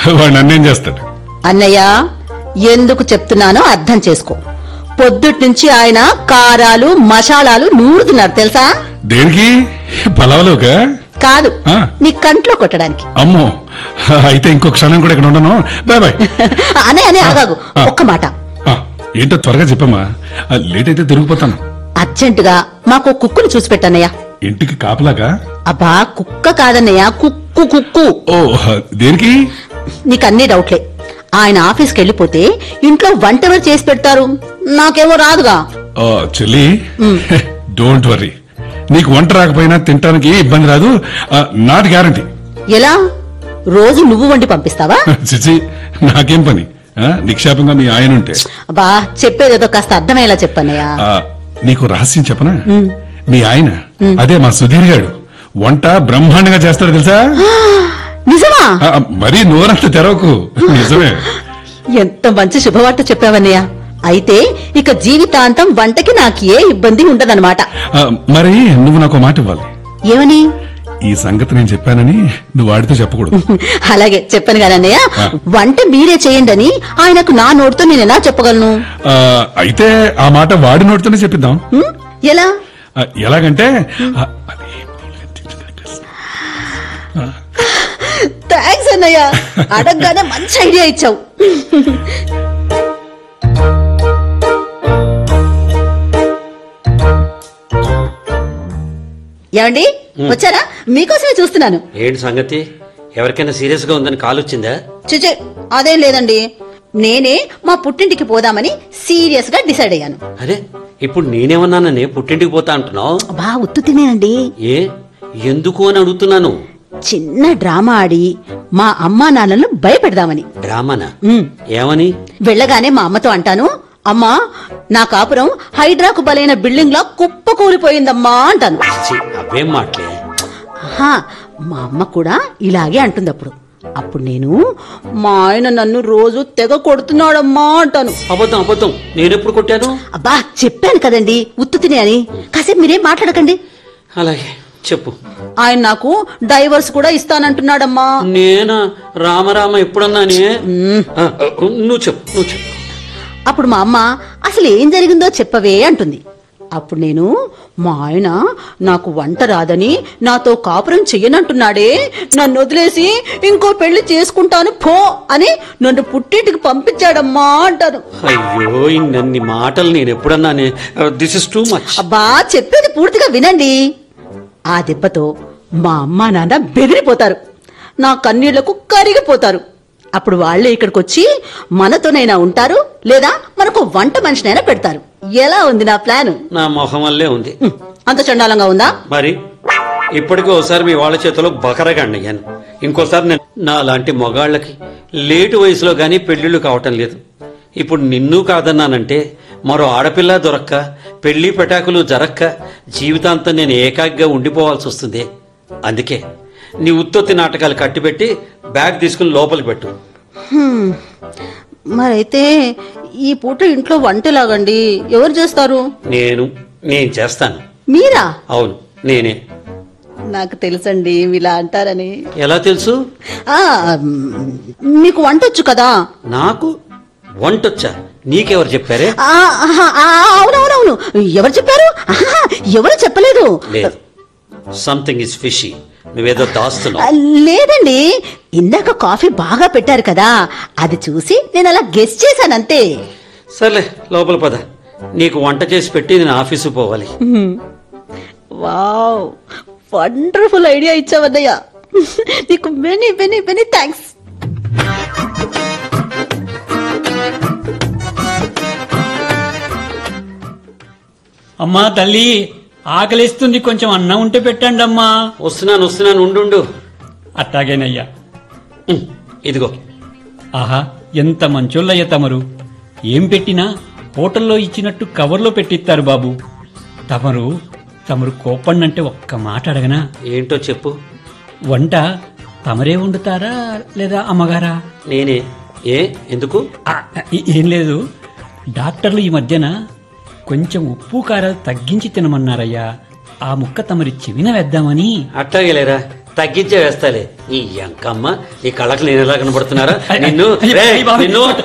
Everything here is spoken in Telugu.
వాడు నన్నేం చేస్తాడు అన్నయ్య ఎందుకు చెప్తున్నానో అర్థం చేసుకో పొద్దుటి నుంచి ఆయన కారాలు మసాలాలు నూరుతున్నారు తెలుసా దేనికి పలావలోగా కాదు ఆ. నీ కంట్లో కొట్టడానికి అమ్మో అయితే ఇంకో క్షణం కూడా ఇక్కడ ఉండను బాయ్ బాయ్ అనే అనే ఆగాగు ఆ. ఒక్క మాట ఆ, ఏంటో త్వరగా చెప్పమ్మా ఆ, లేట్ అయితే తిరిగిపోతాను అర్జెంటుగా మాకు కుక్కుని చూసి పెట్టన్నయ్య ఇంటికి కాపలాగా అబ్బా కుక్క కాదన్నయ్య కుక్కు కుక్కు ఓ దేనికి నీకన్నీ డౌట్లే ఆయన ఆఫీస్కి వెళ్ళిపోతే ఇంట్లో వంట ఎవరు చేసి పెడతారు నాకేమో రాదుగా ఆ, చెల్లి డోంట్ వరీ నీకు వంట రాకపోయినా తినటానికి ఇబ్బంది రాదు నాట్ గ్యారంటీ ఎలా రోజు నువ్వు వండి పంపిస్తావా చిచి నాకేం పని ఆ, నిక్షేపంగా మీ ఆయన ఉంటే అబ్బా చెప్పేదేదో కాస్త అర్థమయ్యేలా చెప్పన్నయ్య ఆ, నీకు రహస్యం చెప్పనా మీ ఆయన అదే మా సుధీర్ గాడు వంట బ్రహ్మాండంగా చేస్తాడు తెలుసా నిజమా ఆ, మరీ నోరంత తెరవకు నిజమే ఎంత మంచి శుభవార్త చెప్పావన్నయ్య అయితే ఇక జీవితాంతం వంటకి నాకు ఏ ఇబ్బంది ఉండదన్నమాట ఆ, మరి నువ్వు నాకు ఒక మాట ఇవ్వాలి ఏమని ఈ సంగతి నేను చెప్పానని నువ్వు వాడితో చెప్పకూడదు అలాగే చెప్పాను కదన్నయ్య ఆ. వంట మీరే చేయండి అని ఆయనకు నా నోటితో నేను ఎలా చెప్పగలను ఆ, అయితే ఆ మాట వాడి నోటితోనే చెప్పిద్దాం హ్మ్? ఎలా ఆ, ఎలాగంటే ఆ, థ్యాంక్స్ అన్నయ్య అడగగానే మంచి ఐడియా ఇచ్చావు ఏమండి వచ్చారా మీకోసమే చూస్తున్నాను ఏంటి సంగతి ఎవరికైనా సీరియస్ గా ఉందని కాల్ వచ్చిందా చిచే అదేం లేదండి నేనే మా పుట్టింటికి పోదామని సీరియస్ గా డిసైడ్ అయ్యాను అరే ఇప్పుడు నేనేమన్నానని పుట్టింటికి పోతా అంటున్నావు బా ఉత్తు తినేనండి ఏ ఎందుకు అని అడుగుతున్నాను చిన్న డ్రామా ఆడి మా అమ్మా నాన్నలను భయపెడదామని డ్రామానా ఉమ్. ఏమని వెళ్ళగానే మా అమ్మతో అంటాను అమ్మా నా కాపురం హైడ్రాకు బలైన బిల్డింగ్ లా కుప్ప కూలిపోయిందమ్మా అంటాను ఛీ, అవేం మాటలే ఆహా, మా అమ్మ కూడా ఇలాగే అంటుంది అప్పుడు అప్పుడు నేను మా ఆయన నన్ను రోజు తెగ కొడుతున్నాడమ్మా అంటాను అబద్ధం అబద్ధం నేనెప్పుడు కొట్టాను అబ్బా చెప్పాను కదండి ఉత్తుతిని అని కాసేపు మీరేం మాట్లాడకండి అలాగే చెప్పు ఆయన నాకు డైవర్స్ కూడా ఇస్తానంటున్నాడమ్మా నేనా రామరామ ఎప్పుడన్నానే ఆ, నువ్వు చెప్పు నువ్వు చెప్పు అప్పుడు మా అమ్మ అసలు ఏం జరిగిందో చెప్పవే అంటుంది అప్పుడు నేను మా ఆయన నాకు వంట రాదని నాతో కాపురం చెయ్యనంటున్నాడే నన్ను వదిలేసి ఇంకో పెళ్లి చేసుకుంటాను పో అని నన్ను పుట్టింటికి పంపించాడమ్మా అంటాను అయ్యో ఇన్నన్ని మాటలు నేను ఎప్పుడన్నానే దిస్ ఇస్ టూ మచ్ అబ్బా చెప్పేది పూర్తిగా వినండి ఆ దెబ్బతో మా అమ్మా నాన్న బెదిరిపోతారు నా కన్నీళ్లకు కరిగిపోతారు అప్పుడు వాళ్ళే ఇక్కడికి వచ్చి మనతోనైనా ఉంటారు లేదా మనకు వంట మనిషినైనా పెడతారు ఎలా ఉంది నా ప్లాన్ నా మొహం వల్లే ఉంది అంత చండాలంగా ఉందా మరి ఇప్పటికీ ఒకసారి మీ వాళ్ళ చేతిలో బకరగాండి అయ్యాను ఇంకోసారి నేను నా లాంటి మొగాళ్ళకి లేటు వయసులో గానీ పెళ్లిళ్ళు కావటం లేదు ఇప్పుడు నిన్ను కాదన్నానంటే మరో ఆడపిల్ల దొరక్క పెళ్లి పెటాకులు జరక్క జీవితాంతం నేను ఏకాగ్గా ఉండిపోవాల్సి వస్తుంది అందుకే నీ ఉత్తొత్తి నాటకాలు కట్టిపెట్టి బ్యాగ్ తీసుకుని లోపలికి పెట్టు హ్మ్. మరైతే ఈ పూట ఇంట్లో వంటలాగండి ఎవరు చేస్తారు నేను నేను చేస్తాను మీరా అవును నేనే నాకు తెలుసండి ఇలా అంటారని ఎలా తెలుసు ఆ మీకు వంటొచ్చు కదా నాకు వంటొచ్చా నీకెవరు చెప్పారే ఆ, ఆహా, ఆ, అవునవునవును ఎవరు చెప్పారు ఆహా, ఎవరు చెప్పలేదు లేదు సంథింగ్ ఇస్ ఫిషీ నువ్వేదో ఆ, దాస్తున్నావు లేదండి ఇందాక కాఫీ బాగా పెట్టారు కదా అది చూసి నేను అలా గెస్ చేశానంతే సర్లే లోపల పద నీకు వంట చేసి పెట్టి నేను ఆఫీసు పోవాలి వావ్ వండర్ఫుల్ ఐడియా ఇచ్చావన్నయ్య నీకు మెనీ మెనీ మెనీ థ్యాంక్స్ అమ్మా తల్లి ఆకలిస్తుంది కొంచెం అన్నం ఉంటే పెట్టండి అమ్మా వస్తున్నాను వస్తున్నాను ఉండు అట్టాగేనయ్యా ఉమ్, ఇదిగో ఆహా ఎంత మంచోళ్ళయ్య తమరు ఏం పెట్టినా హోటల్లో ఇచ్చినట్టు కవర్లో పెట్టిస్తారు బాబు తమరు తమరు కోపన్నంటే ఒక్క మాట అడగనా ఏంటో చెప్పు వంట తమరే వండుతారా లేదా అమ్మగారా నేనే ఏ ఎందుకు ఆ, ఏ- ఏం లేదు డాక్టర్లు ఈ మధ్యన కొంచెం ఉప్పు కారాలు తగ్గించి తినమన్నారయ్యా ఆ ముక్క తమరి చెవిన వేద్దామని అట్టాగేలేరా తగ్గించే వేస్తాలే ఈ ఎంకమ్మ ఈ కళ్ళకి నేను ఎలా కనబడుతున్నారా నిన్ను అయ్యో, రేయ్, అయ్య బాబోయ్, నిన్ను